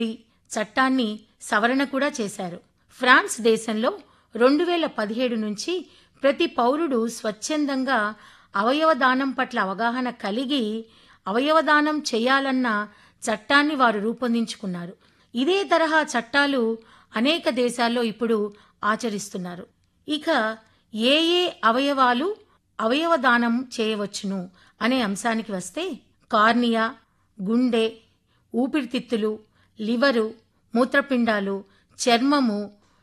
చట్టాన్ని సవరణ కూడా చేశారు ఫ్రాన్స్ దేశంలో రెండు వేల పదిహేడు నుంచి ప్రతి పౌరుడు స్వచ్ఛందంగా అవయవదానం పట్ల అవగాహన కలిగి అవయవదానం చేయాలన్న చట్టాన్ని వారు రూపొందించుకున్నారు ఇదే తరహా చట్టాలు అనేక దేశాల్లో ఇప్పుడు ఆచరిస్తున్నారు ఇక ఏ ఏ అవయవాలు అవయవదానం చేయవచ్చును అనే అంశానికి వస్తే కార్నియా గుండె ఊపిరితిత్తులు లివరు మూత్రపిండాలు చర్మము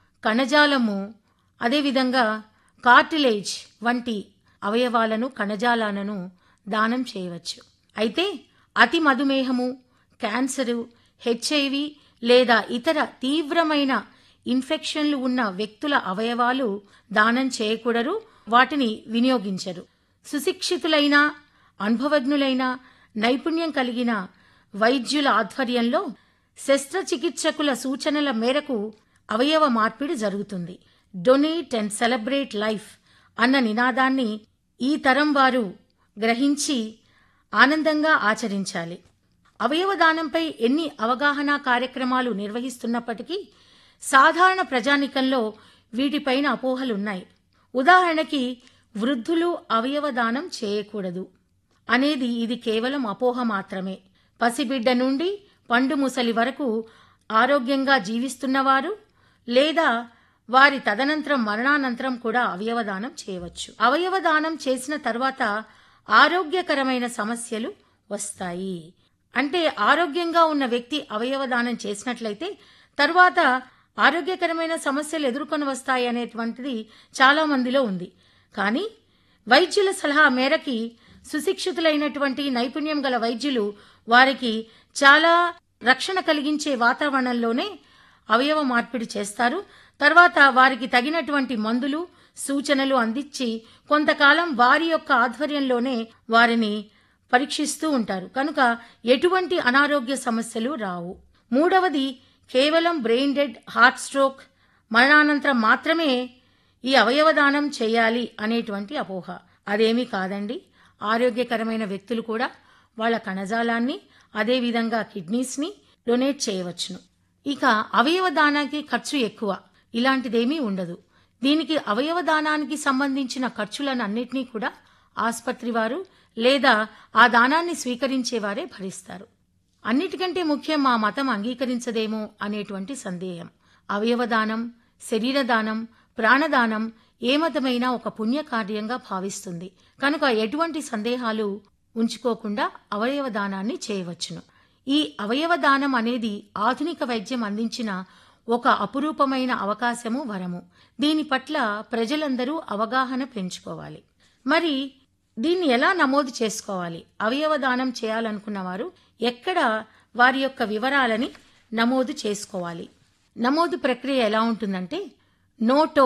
కణజాలము అదేవిధంగా కార్టిలేజ్ వంటి అవయవాలను కణజాలాలను దానం చేయవచ్చు అయితే అతి మధుమేహము క్యాన్సరు హెచ్ఐవి లేదా ఇతర తీవ్రమైన ఇన్ఫెక్షన్లు ఉన్న వ్యక్తుల అవయవాలు దానం చేయకూడరు వాటిని వినియోగించరు సుశిక్షితులైన అనుభవజ్ఞులైన నైపుణ్యం కలిగిన వైద్యుల ఆధ్వర్యంలో శస్త్రచికిత్సకుల సూచనల మేరకు అవయవ మార్పిడి జరుగుతుంది డొనేట్ అండ్ సెలబ్రేట్ లైఫ్ అన్న నినాదాన్ని ఈ తరం వారు గ్రహించి ఆనందంగా ఆచరించాలి అవయవ దానంపై ఎన్ని అవగాహన కార్యక్రమాలు నిర్వహిస్తున్నప్పటికీ సాధారణ ప్రజానికంలో వీటిపైన అపోహలున్నాయి ఉదాహరణకి వృద్ధులు అవయవ దానం చేయకూడదు అనేది ఇది కేవలం అపోహ మాత్రమే పసిబిడ్డ నుండి పండు ముసలి వరకు ఆరోగ్యంగా జీవిస్తున్నవారు లేదా వారి తదనంతరం మరణానంతరం కూడా అవయవదానం చేయవచ్చు అవయవదానం చేసిన తర్వాత ఆరోగ్యకరమైన సమస్యలు వస్తాయి అంటే ఆరోగ్యంగా ఉన్న వ్యక్తి అవయవదానం చేసినట్లయితే తర్వాత ఆరోగ్యకరమైన సమస్యలు ఎదుర్కొని వస్తాయి అనేటువంటిది చాలా మందిలో ఉంది కానీ వైద్యుల సలహా మేరకి సుశిక్షితులైనటువంటి నైపుణ్యం గల వైద్యులు వారికి చాలా రక్షణ కలిగించే వాతావరణంలోనే అవయవ మార్పిడి చేస్తారు తర్వాత వారికి తగినటువంటి మందులు సూచనలు అందించి కొంతకాలం వారి యొక్క ఆధ్వర్యంలోనే వారిని పరీక్షిస్తూ ఉంటారు కనుక ఎటువంటి అనారోగ్య సమస్యలు రావు మూడవది కేవలం బ్రెయిన్ డెడ్ హార్ట్ స్ట్రోక్ మరణానంతరం మాత్రమే ఈ అవయవదానం చేయాలి అనేటువంటి అపోహ అదేమీ కాదండి ఆరోగ్యకరమైన వ్యక్తులు కూడా వాళ్ళ కణజాలాన్ని అదేవిధంగా కిడ్నీస్ని డొనేట్ చేయవచ్చును ఇక అవయవదానానికి ఖర్చు ఎక్కువ ఇలాంటిదేమీ ఉండదు దీనికి అవయవదానానికి సంబంధించిన ఖర్చులను అన్నిటినీ కూడా ఆసుపత్రి వారు లేదా ఆ దానాన్ని స్వీకరించేవారే భరిస్తారు అన్నిటికంటే ముఖ్యం మా మతం అంగీకరించదేమో అనేటువంటి సందేహం అవయవదానం శరీరదానం ప్రాణదానం ఏ మతమైనా ఒక పుణ్యకార్యంగా భావిస్తుంది కనుక ఎటువంటి సందేహాలు ఉంచుకోకుండా అవయవదానాన్ని చేయవచ్చును ఈ అవయవదానం అనేది ఆధునిక వైద్యం అందించిన ఒక అపురూపమైన అవకాశము వరము దీని పట్ల ప్రజలందరూ అవగాహన పెంచుకోవాలి మరి దీన్ని ఎలా నమోదు చేసుకోవాలి అవయవదానం చేయాలనుకున్న వారు ఎక్కడ వారి యొక్క వివరాలని నమోదు చేసుకోవాలి నమోదు ప్రక్రియ ఎలా ఉంటుందంటే నోటో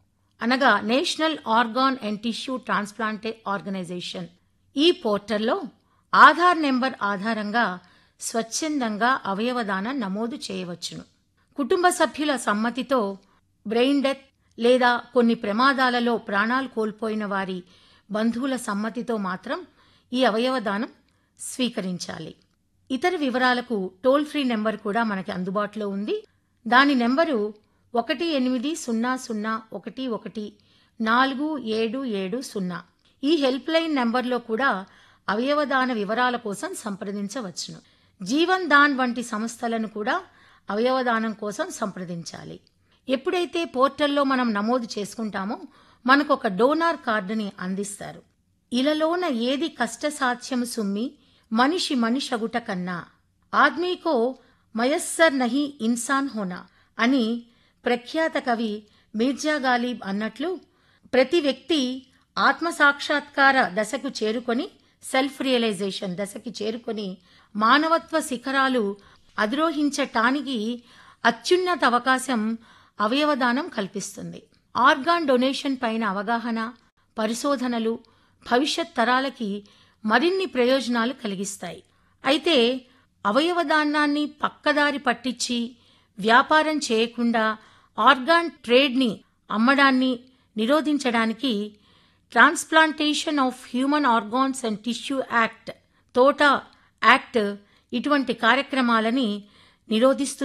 అనగా నేషనల్ ఆర్గాన్ అండ్ టిష్యూ ట్రాన్స్ప్లాంటే ఆర్గనైజేషన్ ఈ పోర్టల్లో ఆధార్ నెంబర్ ఆధారంగా స్వచ్ఛందంగా అవయవదానం నమోదు చేయవచ్చును కుటుంబ సభ్యుల సమ్మతితో బ్రెయిన్ డెత్ లేదా కొన్ని ప్రమాదాలలో ప్రాణాలు కోల్పోయిన వారి బంధువుల సమ్మతితో మాత్రం ఈ అవయవదానం స్వీకరించాలి ఇతర వివరాలకు టోల్ ఫ్రీ నెంబర్ కూడా మనకి అందుబాటులో ఉంది దాని నెంబరు ఒకటి ఎనిమిది సున్నా సున్నా ఒకటి ఒకటి నాలుగు ఏడు ఏడు సున్నా ఈ హెల్ప్ లైన్ నెంబర్లో కూడా అవయవదాన వివరాల కోసం సంప్రదించవచ్చును జీవన్ దాన్ వంటి సంస్థలను కూడా అవయవదానం కోసం సంప్రదించాలి ఎప్పుడైతే పోర్టల్లో మనం నమోదు చేసుకుంటామో మనకు ఒక డోనార్ కార్డుని అందిస్తారు ఇలలోన ఏది కష్టసాధ్యము సుమ్మి మనిషి మనిషగుట కన్నా ఆద్మీకో మయస్సర్ నహి ఇన్సాన్ హోనా అని ప్రఖ్యాత కవి మీర్జా గాలిబ్ అన్నట్లు ప్రతి వ్యక్తి ఆత్మసాక్షాత్కార దశకు చేరుకొని సెల్ఫ్ రియలైజేషన్ దశకి చేరుకొని మానవత్వ శిఖరాలు అధిరోహించటానికి అత్యున్నత అవకాశం అవయవదానం కల్పిస్తుంది ఆర్గాన్ డొనేషన్ పైన అవగాహన పరిశోధనలు భవిష్యత్ తరాలకి మరిన్ని ప్రయోజనాలు కలిగిస్తాయి అయితే అవయవదానాన్ని పక్కదారి పట్టించి వ్యాపారం చేయకుండా ఆర్గాన్ ట్రేడ్ని అమ్మడాన్ని నిరోధించడానికి transplantation of human organs and tissue act తోటా యాక్ట్ ఇటువంటి కార్యక్రమాలని నిరోధిస్తుంది